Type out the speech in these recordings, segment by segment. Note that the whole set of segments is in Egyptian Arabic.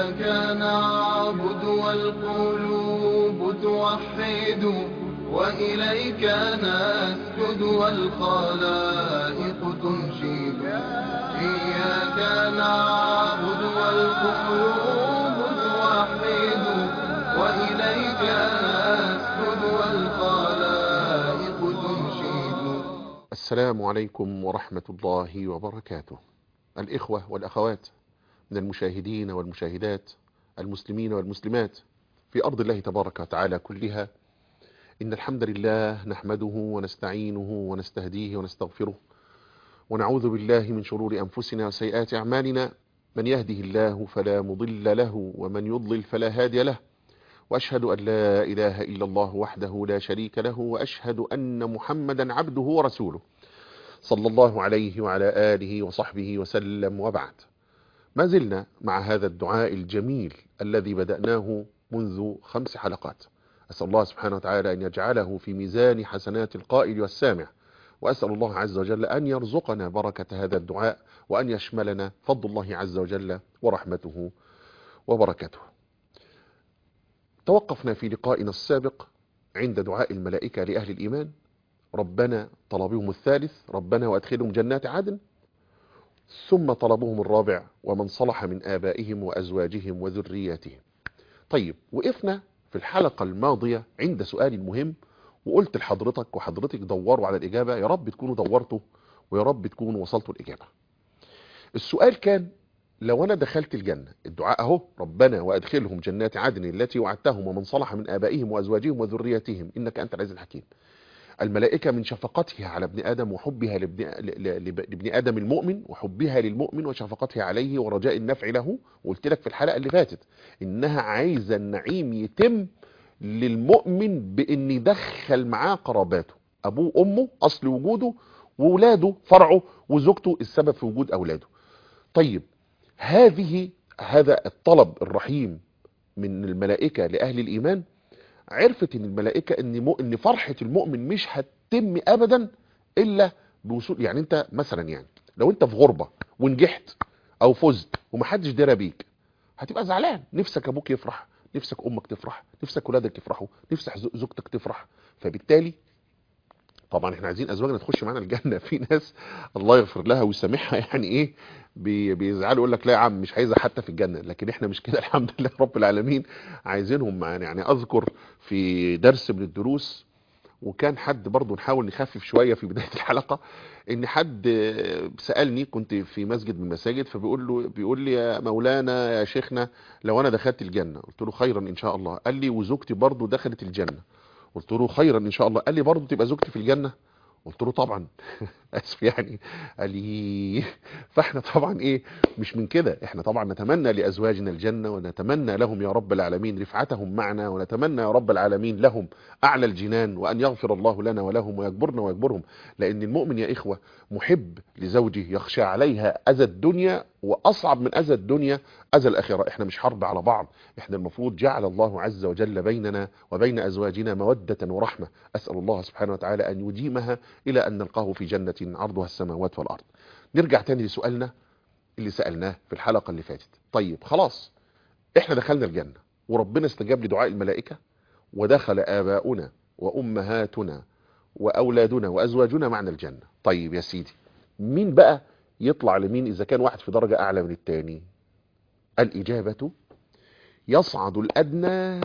إياك نعبد والقلوب توحد وإليك نسجد والخلائق تنشد إياك نعبد والقلوب توحد وإليك نسجد والخلائق تنشد السلام عليكم ورحمة الله وبركاته الإخوة والأخوات من المشاهدين والمشاهدات المسلمين والمسلمات في أرض الله تبارك وتعالى كلها إن الحمد لله نحمده ونستعينه ونستهديه ونستغفره ونعوذ بالله من شرور أنفسنا وسيئات أعمالنا من يهده الله فلا مضل له ومن يضلل فلا هادي له وأشهد أن لا إله إلا الله وحده لا شريك له وأشهد أن محمدا عبده ورسوله صلى الله عليه وعلى آله وصحبه وسلم وبعد ما زلنا مع هذا الدعاء الجميل الذي بدأناه منذ خمس حلقات أسأل الله سبحانه وتعالى أن يجعله في ميزان حسنات القائل والسامع وأسأل الله عز وجل أن يرزقنا بركة هذا الدعاء وأن يشملنا فضل الله عز وجل ورحمته وبركته توقفنا في لقائنا السابق عند دعاء الملائكة لأهل الإيمان ربنا طلبهم الثالث ربنا وأدخلهم جنات عدن ثم طلبهم الرابع ومن صلح من آبائهم وأزواجهم وذرياتهم طيب وقفنا في الحلقة الماضية عند سؤال مهم وقلت لحضرتك وحضرتك دوروا على الإجابة يا رب تكونوا دورتوا ويا رب تكونوا وصلتوا الإجابة السؤال كان لو أنا دخلت الجنة الدعاء أهو ربنا وأدخلهم جنات عدن التي وعدتهم ومن صلح من آبائهم وأزواجهم وذرياتهم إنك أنت العزيز الحكيم الملائكة من شفقتها على ابن آدم وحبها لابن, لابن آدم المؤمن وحبها للمؤمن وشفقتها عليه ورجاء النفع له وقلت لك في الحلقة اللي فاتت إنها عايزة النعيم يتم للمؤمن بإن يدخل معاه قراباته أبوه أمه أصل وجوده وولاده فرعه وزوجته السبب في وجود أولاده طيب هذه هذا الطلب الرحيم من الملائكة لأهل الإيمان عرفت ان الملائكة ان, مو ان فرحة المؤمن مش هتتم ابدا الا بوصول يعني انت مثلا يعني لو انت في غربة ونجحت او فزت ومحدش درى بيك هتبقى زعلان نفسك ابوك يفرح نفسك امك تفرح نفسك ولادك يفرحوا نفسك زوجتك تفرح فبالتالي طبعا احنا عايزين ازواجنا تخش معانا الجنه في ناس الله يغفر لها ويسامحها يعني ايه بي بيزعلوا يقول لك لا يا عم مش عايزه حتى في الجنه لكن احنا مش كده الحمد لله رب العالمين عايزينهم معانا يعني اذكر في درس من الدروس وكان حد برضه نحاول نخفف شويه في بدايه الحلقه ان حد سالني كنت في مسجد من المساجد فبيقول له بيقول لي يا مولانا يا شيخنا لو انا دخلت الجنه قلت له خيرا ان شاء الله قال لي وزوجتي برضه دخلت الجنه قلت له خيرا ان شاء الله قال لي برضه تبقى زوجتي في الجنه قلت له طبعا اسف يعني قال لي فاحنا طبعا ايه مش من كده احنا طبعا نتمنى لازواجنا الجنه ونتمنى لهم يا رب العالمين رفعتهم معنا ونتمنى يا رب العالمين لهم اعلى الجنان وان يغفر الله لنا ولهم ويجبرنا ويجبرهم لان المؤمن يا اخوه محب لزوجه يخشى عليها اذى الدنيا واصعب من اذى الدنيا اذى الاخره احنا مش حرب على بعض احنا المفروض جعل الله عز وجل بيننا وبين ازواجنا موده ورحمه اسال الله سبحانه وتعالى ان يديمها الى ان نلقاه في جنه عرضها السماوات والارض نرجع تاني لسؤالنا اللي سالناه في الحلقه اللي فاتت طيب خلاص احنا دخلنا الجنه وربنا استجاب لدعاء الملائكه ودخل اباؤنا وامهاتنا واولادنا وازواجنا معنا الجنه طيب يا سيدي مين بقى يطلع لمين اذا كان واحد في درجه اعلى من التاني الاجابه يصعد الادنى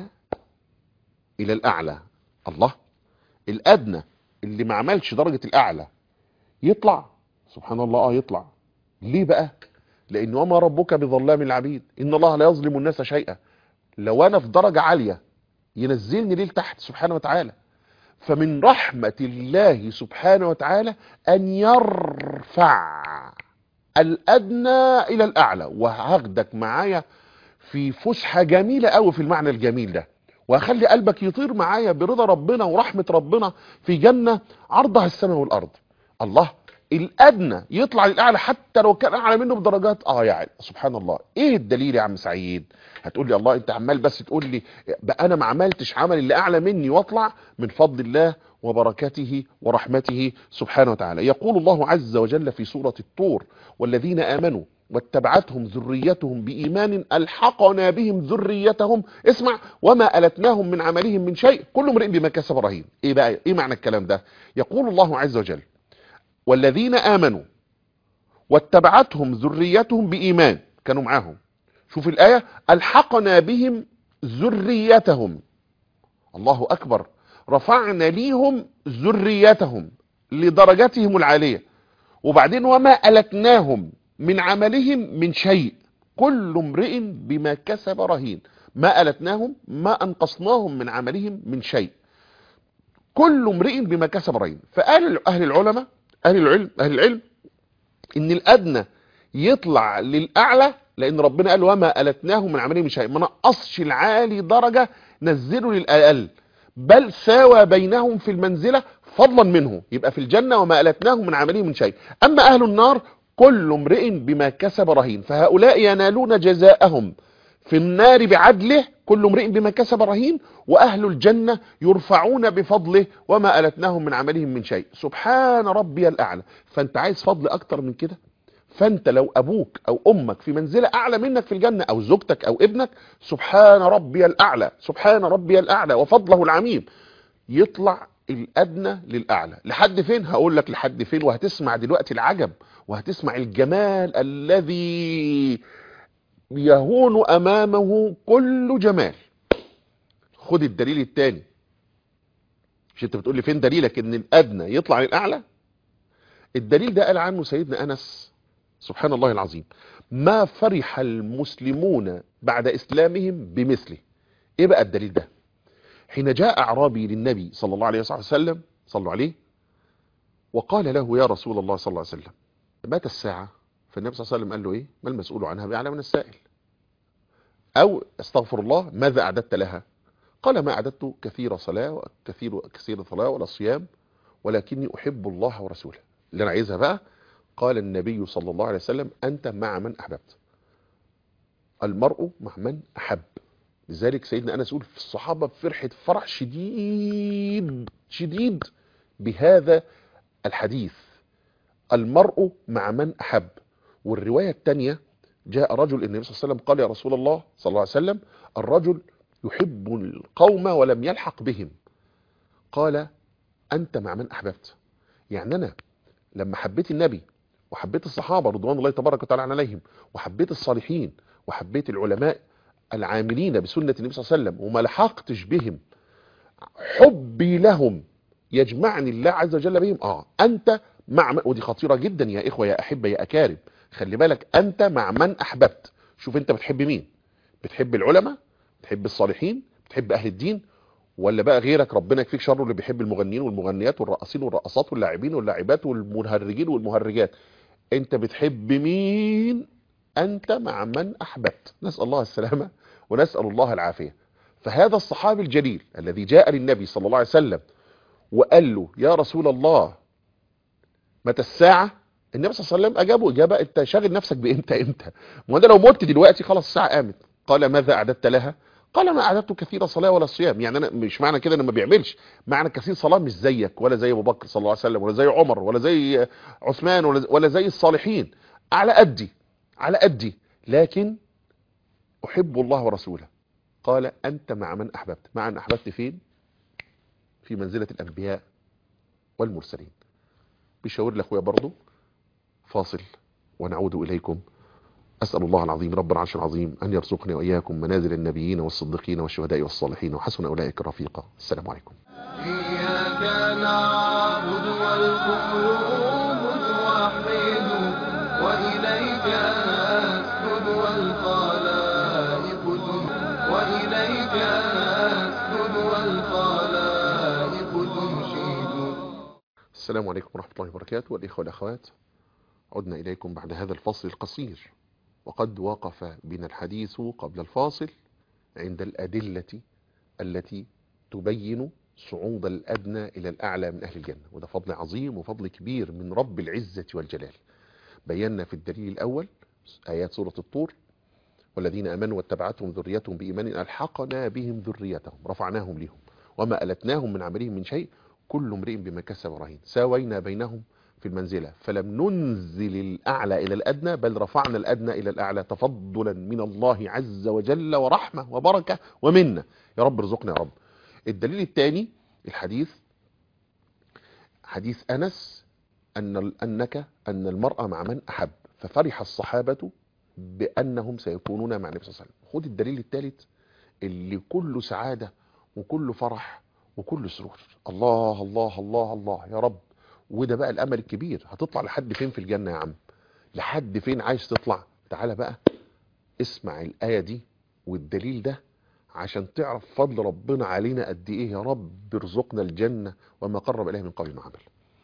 الى الاعلى الله الادنى اللي ما عملش درجه الاعلى يطلع سبحان الله اه يطلع ليه بقى لان وما ربك بظلام العبيد ان الله لا يظلم الناس شيئا لو انا في درجه عاليه ينزلني ليه لتحت سبحانه وتعالى فمن رحمة الله سبحانه وتعالى أن يرفع الأدنى إلى الأعلى وهاخدك معايا في فسحة جميلة قوي في المعنى الجميل ده وهخلي قلبك يطير معايا برضا ربنا ورحمة ربنا في جنة عرضها السماء والأرض الله الادنى يطلع للاعلى حتى لو كان اعلى منه بدرجات اه يعني سبحان الله ايه الدليل يا عم سعيد هتقول لي الله انت عمال بس تقول لي بقى انا ما عملتش عمل اللي اعلى مني واطلع من فضل الله وبركته ورحمته سبحانه وتعالى يقول الله عز وجل في سورة الطور والذين آمنوا واتبعتهم ذريتهم بإيمان ألحقنا بهم ذريتهم اسمع وما ألتناهم من عملهم من شيء كل امرئ بما كسب رهين ايه بقى ايه معنى الكلام ده يقول الله عز وجل والذين آمنوا واتبعتهم ذريتهم بإيمان كانوا معاهم شوف الآية ألحقنا بهم ذريتهم الله أكبر رفعنا ليهم ذريتهم لدرجتهم العالية وبعدين وما ألتناهم من عملهم من شيء كل امرئ بما كسب رهين ما ألتناهم ما أنقصناهم من عملهم من شيء كل امرئ بما كسب رهين فقال أهل العلماء أهل العلم أهل العلم إن الأدنى يطلع للأعلى لأن ربنا قال وما ألتناهم من عملهم من شيء ما نقصش العالي درجة نزله للأقل بل ساوى بينهم في المنزلة فضلا منه يبقى في الجنة وما ألتناهم من عملهم من شيء أما أهل النار كل امرئ بما كسب رهين فهؤلاء ينالون جزاءهم في النار بعدله كل امرئ بما كسب رهين وأهل الجنة يرفعون بفضله وما ألتناهم من عملهم من شيء سبحان ربي الأعلى فأنت عايز فضل أكتر من كده فانت لو ابوك او امك في منزله اعلى منك في الجنه او زوجتك او ابنك سبحان ربي الاعلى سبحان ربي الاعلى وفضله العميم يطلع الادنى للاعلى لحد فين هقول لك لحد فين وهتسمع دلوقتي العجب وهتسمع الجمال الذي يهون امامه كل جمال خد الدليل الثاني مش انت بتقول لي فين دليلك ان الادنى يطلع للاعلى الدليل ده قال عنه سيدنا انس سبحان الله العظيم ما فرح المسلمون بعد اسلامهم بمثله ايه بقى الدليل ده حين جاء اعرابي للنبي صلى الله عليه وسلم صلوا عليه وقال له يا رسول الله صلى الله عليه وسلم متى الساعة فالنبي صلى الله عليه وسلم قال له ايه ما المسؤول عنها بأعلى من السائل او استغفر الله ماذا اعددت لها قال ما اعددت كثير صلاة وكثير كثير صلاة ولا صيام ولكني احب الله ورسوله اللي انا عايزها بقى قال النبي صلى الله عليه وسلم أنت مع من أحببت المرء مع من أحب لذلك سيدنا أنس يقول في الصحابة فرحة فرح شديد شديد بهذا الحديث المرء مع من أحب والرواية الثانية جاء رجل النبي صلى الله عليه وسلم قال يا رسول الله صلى الله عليه وسلم الرجل يحب القوم ولم يلحق بهم قال أنت مع من أحببت يعني أنا لما حبيت النبي وحبيت الصحابة رضوان الله تبارك وتعالى عليهم وحبيت الصالحين وحبيت العلماء العاملين بسنة النبي صلى الله عليه وسلم وما لحقتش بهم حبي لهم يجمعني الله عز وجل بهم اه انت مع من ودي خطيرة جدا يا اخوة يا احبة يا اكارم خلي بالك انت مع من احببت شوف انت بتحب مين بتحب العلماء بتحب الصالحين بتحب اهل الدين ولا بقى غيرك ربنا يكفيك شره اللي بيحب المغنيين والمغنيات والرقاصين والرقصات واللاعبين واللاعبات والمهرجين والمهرجات انت بتحب مين انت مع من احببت نسال الله السلامه ونسال الله العافيه فهذا الصحابي الجليل الذي جاء للنبي صلى الله عليه وسلم وقال له يا رسول الله متى الساعه النبي صلى الله عليه وسلم اجابه اجابه انت شاغل نفسك بامتى امتى ما ده لو مت دلوقتي خلاص الساعه قامت قال ماذا اعددت لها قال ما اعددت كثير صلاه ولا صيام يعني انا مش معنى كده انه ما بيعملش معنى كثير صلاه مش زيك ولا زي ابو بكر صلى الله عليه وسلم ولا زي عمر ولا زي عثمان ولا, ولا زي الصالحين على قدي على قدي لكن احب الله ورسوله قال انت مع من احببت مع من احببت فين في منزله الانبياء والمرسلين بيشاور لاخويا برضه فاصل ونعود اليكم أسأل الله العظيم رب العرش العظيم أن يرزقني وإياكم منازل النبيين والصديقين والشهداء والصالحين وحسن أولئك رفيقا السلام عليكم إياك نعبد والقلوب توحد وإليك نسجد والخلائق تن- وإليك نسجد والخلائق تنشد السلام عليكم ورحمة الله وبركاته والإخوة والأخوات عدنا إليكم بعد هذا الفصل القصير وقد وقف بنا الحديث قبل الفاصل عند الأدلة التي تبين صعود الأدنى إلى الأعلى من أهل الجنة وده فضل عظيم وفضل كبير من رب العزة والجلال بينا في الدليل الأول آيات سورة الطور والذين امنوا واتبعتهم ذريتهم بايمان الحقنا بهم ذريتهم رفعناهم لهم وما التناهم من عملهم من شيء كل امرئ بما كسب رهين ساوينا بينهم في المنزلة فلم ننزل الأعلى إلى الأدنى بل رفعنا الأدنى إلى الأعلى تفضلا من الله عز وجل ورحمة وبركة ومنة يا رب ارزقنا يا رب الدليل الثاني الحديث حديث أنس أن أنك أن المرأة مع من أحب ففرح الصحابة بأنهم سيكونون مع النبي صلى الله عليه وسلم خد الدليل الثالث اللي كله سعادة وكله فرح وكله سرور الله الله الله الله يا رب وده بقى الأمل الكبير هتطلع لحد فين في الجنة يا عم لحد فين عايز تطلع تعالى بقى اسمع الآية دي والدليل ده عشان تعرف فضل ربنا علينا قد ايه يا رب ارزقنا الجنة وما قرب اليه من قول وعمل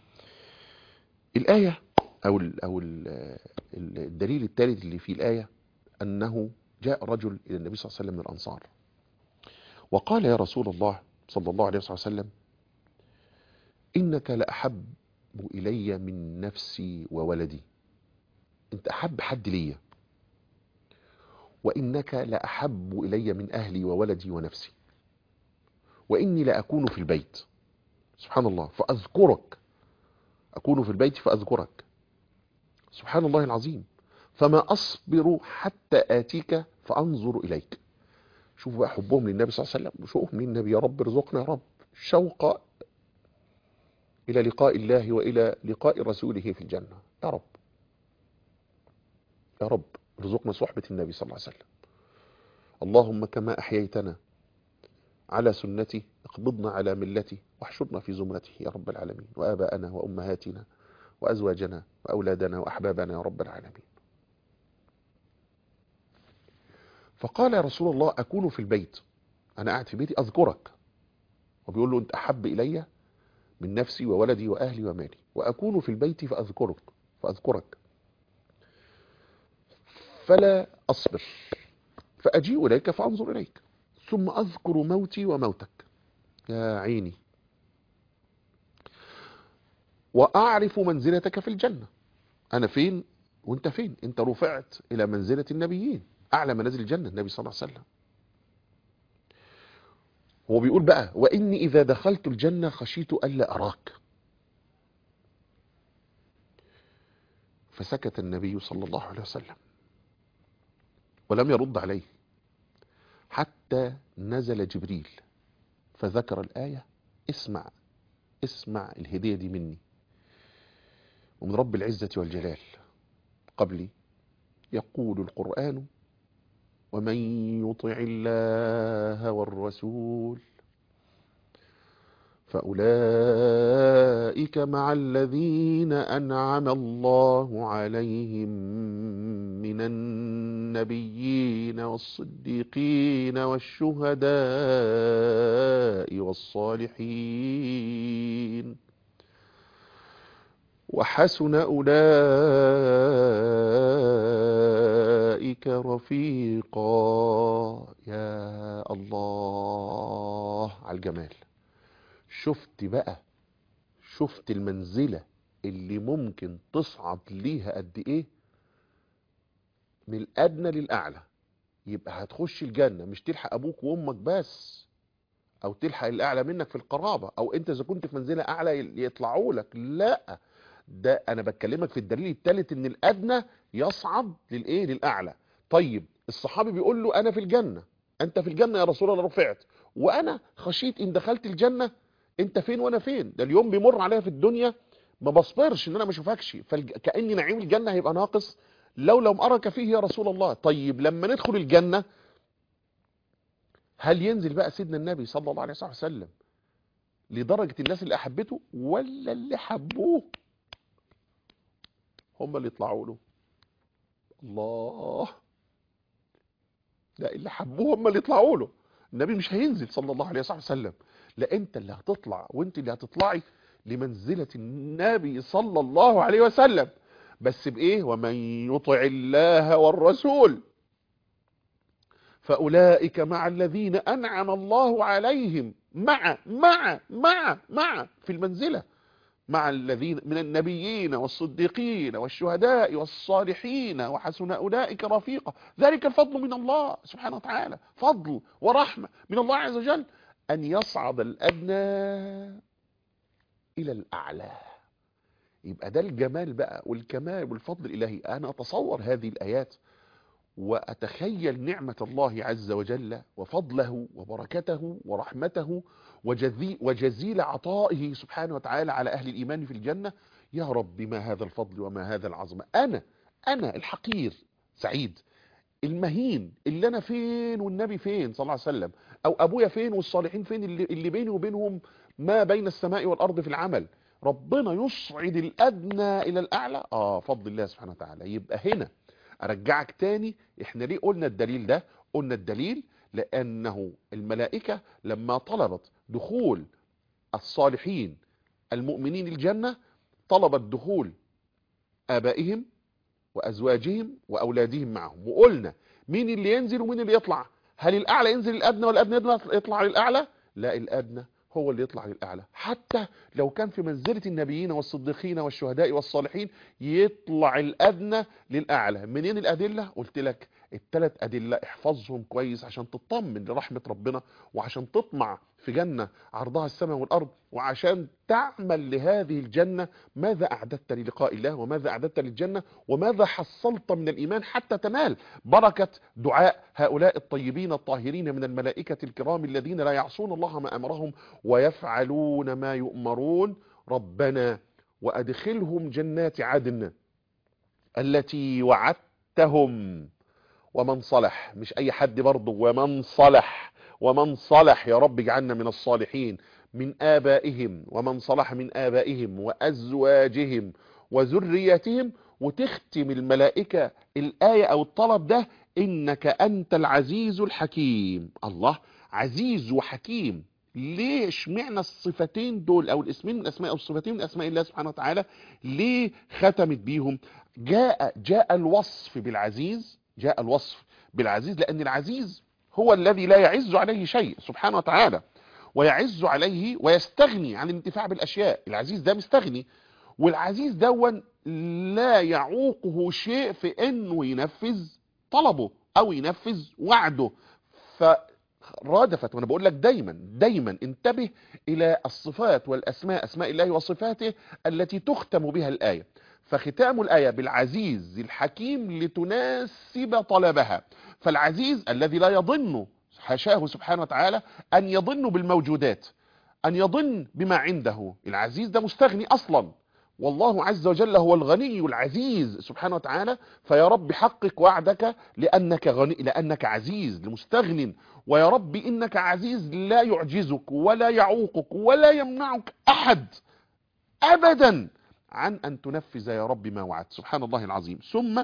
الآية او ال او ال الدليل الثالث اللي في الآية انه جاء رجل الى النبي صلى الله عليه وسلم من الانصار وقال يا رسول الله صلى الله عليه وسلم انك لاحب الي من نفسي وولدي انت احب حد ليا وإنك لأحب إلي من أهلي وولدي ونفسي وإني لأكون في البيت سبحان الله فأذكرك أكون في البيت فأذكرك سبحان الله العظيم فما أصبر حتى آتيك فأنظر إليك شوفوا بقى حبهم للنبي صلى الله عليه وسلم شوفهم للنبي يا رب ارزقنا يا رب شوق إلى لقاء الله وإلى لقاء رسوله في الجنة يا رب يا رب ارزقنا صحبة النبي صلى الله عليه وسلم اللهم كما أحييتنا على سنتي اقبضنا على ملتي واحشرنا في زمرته يا رب العالمين وآباءنا وأمهاتنا وأزواجنا وأولادنا وأحبابنا يا رب العالمين فقال يا رسول الله أكون في البيت أنا قاعد في بيتي أذكرك وبيقول له أنت أحب إلي من نفسي وولدي وأهلي ومالي وأكون في البيت فأذكرك فأذكرك فلا أصبر فأجيء إليك فأنظر إليك ثم أذكر موتي وموتك يا عيني وأعرف منزلتك في الجنة أنا فين وانت فين انت رفعت إلى منزلة النبيين أعلى منازل الجنة النبي صلى الله عليه وسلم هو بيقول بقى وإني إذا دخلت الجنة خشيت ألا أراك فسكت النبي صلى الله عليه وسلم ولم يرد عليه حتى نزل جبريل فذكر الآية اسمع اسمع الهدية دي مني ومن رب العزة والجلال قبلي يقول القرآن ومن يطع الله والرسول فأولئك مع الذين أنعم الله عليهم من النبيين والصديقين والشهداء والصالحين وحسن أولئك رفيقا يا الله على الجمال شفت بقى شفت المنزلة اللي ممكن تصعد ليها قد ايه من الادنى للاعلى يبقى هتخش الجنة مش تلحق ابوك وامك بس او تلحق الاعلى منك في القرابة او انت اذا كنت في منزلة اعلى يطلعوا لك لا ده انا بتكلمك في الدليل الثالث ان الادنى يصعد للايه للاعلى طيب الصحابي بيقول له انا في الجنة انت في الجنة يا رسول الله رفعت وانا خشيت ان دخلت الجنة انت فين وانا فين ده اليوم بيمر عليا في الدنيا ما بصبرش ان انا ما اشوفكش فكأن نعيم الجنة هيبقى ناقص لو لم ارك فيه يا رسول الله طيب لما ندخل الجنة هل ينزل بقى سيدنا النبي صلى الله عليه وسلم لدرجة الناس اللي احبته ولا اللي حبوه هم اللي يطلعوا له الله ده اللي حبوه هم اللي يطلعوا له النبي مش هينزل صلى الله عليه وسلم لا انت اللي هتطلع وانت اللي هتطلعي لمنزلة النبي صلى الله عليه وسلم بس بايه ومن يطع الله والرسول فأولئك مع الذين أنعم الله عليهم مع مع مع مع في المنزلة مع الذين من النبيين والصديقين والشهداء والصالحين وحسن أولئك رفيقا ذلك الفضل من الله سبحانه وتعالى فضل ورحمة من الله عز وجل أن يصعد الأدنى إلى الأعلى يبقى ده الجمال بقى والكمال والفضل الإلهي أنا أتصور هذه الآيات وأتخيل نعمة الله عز وجل وفضله وبركته ورحمته وجزي وجزيل عطائه سبحانه وتعالى على أهل الإيمان في الجنة يا رب ما هذا الفضل وما هذا العظمة أنا أنا الحقير سعيد المهين اللي أنا فين والنبي فين صلى الله عليه وسلم أو أبويا فين والصالحين فين اللي, اللي بيني وبينهم ما بين السماء والأرض في العمل ربنا يصعد الأدنى إلى الأعلى آه فضل الله سبحانه وتعالى يبقى هنا أرجعك تاني إحنا ليه قلنا الدليل ده قلنا الدليل لأنه الملائكة لما طلبت دخول الصالحين المؤمنين الجنة طلبت دخول آبائهم وأزواجهم وأولادهم معهم وقلنا مين اللي ينزل ومين اللي يطلع هل الأعلى ينزل الأدنى ولا الأدنى يطلع للأعلى لا الأدنى هو اللي يطلع للأعلى حتى لو كان في منزلة النبيين والصديقين والشهداء والصالحين يطلع الأدنى للأعلى منين الأدلة قلت لك الثلاث أدلة احفظهم كويس عشان تطمن لرحمة ربنا وعشان تطمع في جنة عرضها السماء والأرض وعشان تعمل لهذه الجنة ماذا أعددت للقاء الله وماذا أعددت للجنة وماذا حصلت من الإيمان حتى تنال بركة دعاء هؤلاء الطيبين الطاهرين من الملائكة الكرام الذين لا يعصون الله ما أمرهم ويفعلون ما يؤمرون ربنا وأدخلهم جنات عدن التي وعدتهم ومن صلح مش أي حد برضه ومن صلح ومن صلح يا رب اجعلنا من الصالحين من آبائهم ومن صلح من آبائهم وأزواجهم وذريتهم وتختم الملائكة الآية أو الطلب ده إنك أنت العزيز الحكيم الله عزيز وحكيم ليش معنى الصفتين دول أو الاسمين من أسماء أو الصفتين من أسماء الله سبحانه وتعالى ليه ختمت بيهم جاء جاء الوصف بالعزيز جاء الوصف بالعزيز لأن العزيز هو الذي لا يعز عليه شيء سبحانه وتعالى ويعز عليه ويستغني عن الانتفاع بالأشياء العزيز ده مستغني والعزيز دون لا يعوقه شيء في انه ينفذ طلبه او ينفذ وعده فرادفت وانا بقول لك دايما دايما انتبه الى الصفات والاسماء اسماء الله وصفاته التي تختم بها الايه فختام الايه بالعزيز الحكيم لتناسب طلبها فالعزيز الذي لا يظن حاشاه سبحانه وتعالى ان يظن بالموجودات ان يظن بما عنده العزيز ده مستغني اصلا والله عز وجل هو الغني العزيز سبحانه وتعالى فيا رب حقق وعدك لأنك غني لأنك عزيز لمستغن ويا رب إنك عزيز لا يعجزك ولا يعوقك ولا يمنعك أحد أبدا عن أن تنفذ يا رب ما وعدت سبحان الله العظيم ثم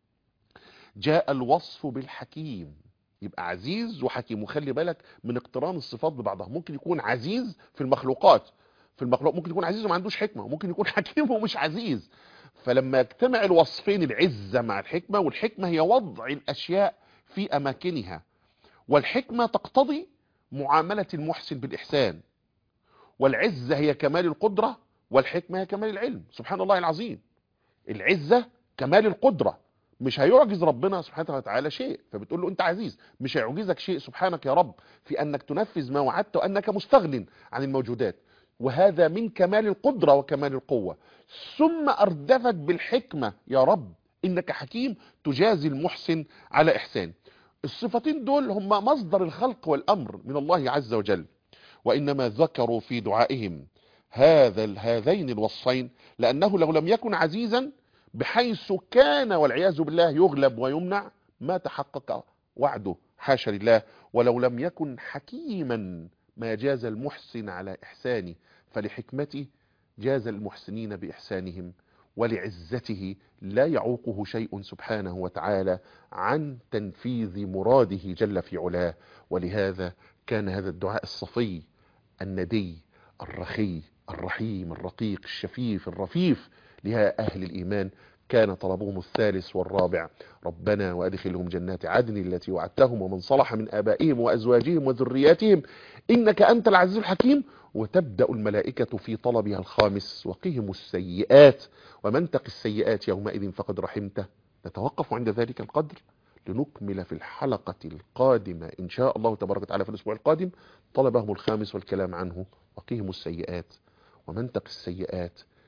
جاء الوصف بالحكيم يبقى عزيز وحكيم وخلي بالك من اقتران الصفات ببعضها ممكن يكون عزيز في المخلوقات في المخلوق ممكن يكون عزيز وما عندوش حكمة وممكن يكون حكيم ومش عزيز فلما يجتمع الوصفين العزة مع الحكمة والحكمة هي وضع الأشياء في أماكنها والحكمة تقتضي معاملة المحسن بالإحسان والعزة هي كمال القدرة والحكمة هي كمال العلم سبحان الله العظيم العزة كمال القدرة مش هيعجز ربنا سبحانه وتعالى شيء فبتقول له انت عزيز مش هيعجزك شيء سبحانك يا رب في انك تنفذ ما وعدت وانك مستغن عن الموجودات وهذا من كمال القدرة وكمال القوة ثم أردفت بالحكمة يا رب إنك حكيم تجازي المحسن على إحسان الصفتين دول هم مصدر الخلق والأمر من الله عز وجل وإنما ذكروا في دعائهم هذا هذين الوصفين لأنه لو لم يكن عزيزا بحيث كان والعياذ بالله يغلب ويمنع ما تحقق وعده حاشا لله ولو لم يكن حكيما ما جاز المحسن على إحسانه فلحكمته جاز المحسنين بإحسانهم ولعزته لا يعوقه شيء سبحانه وتعالى عن تنفيذ مراده جل في علاه ولهذا كان هذا الدعاء الصفي الندي الرخي الرحيم الرقيق الشفيف الرفيف لها أهل الإيمان كان طلبهم الثالث والرابع ربنا وأدخلهم جنات عدن التي وعدتهم ومن صلح من آبائهم وأزواجهم وذرياتهم إنك أنت العزيز الحكيم وتبدأ الملائكة في طلبها الخامس وقهم السيئات ومن تق السيئات يومئذ فقد رحمته نتوقف عند ذلك القدر لنكمل في الحلقة القادمة إن شاء الله تبارك وتعالى في الأسبوع القادم طلبهم الخامس والكلام عنه وقهم السيئات ومن تق السيئات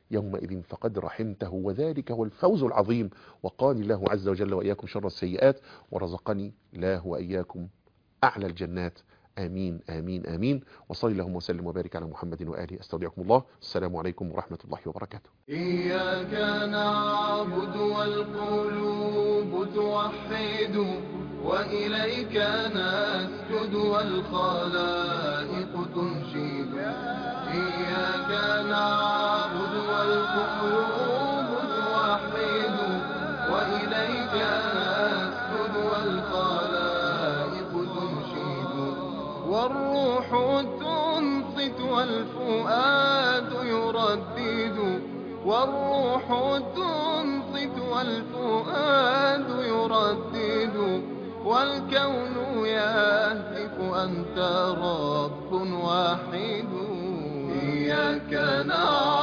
يومئذ فقد رحمته وذلك هو الفوز العظيم وقاني الله عز وجل وإياكم شر السيئات ورزقني الله وإياكم أعلى الجنات آمين آمين آمين وصلي اللهم وسلم وبارك على محمد وآله أستودعكم الله السلام عليكم ورحمة الله وبركاته إياك نعبد والقلوب توحد وإليك نسجد والخلائق تنشد إياك نعبد والقلوب توحد وإليك نسجد والخلائق تنشد والروح تنصت والفؤاد يردد والروح تنصت والفؤاد يردد والكون يهتف أنت رب واحد إياك نعبد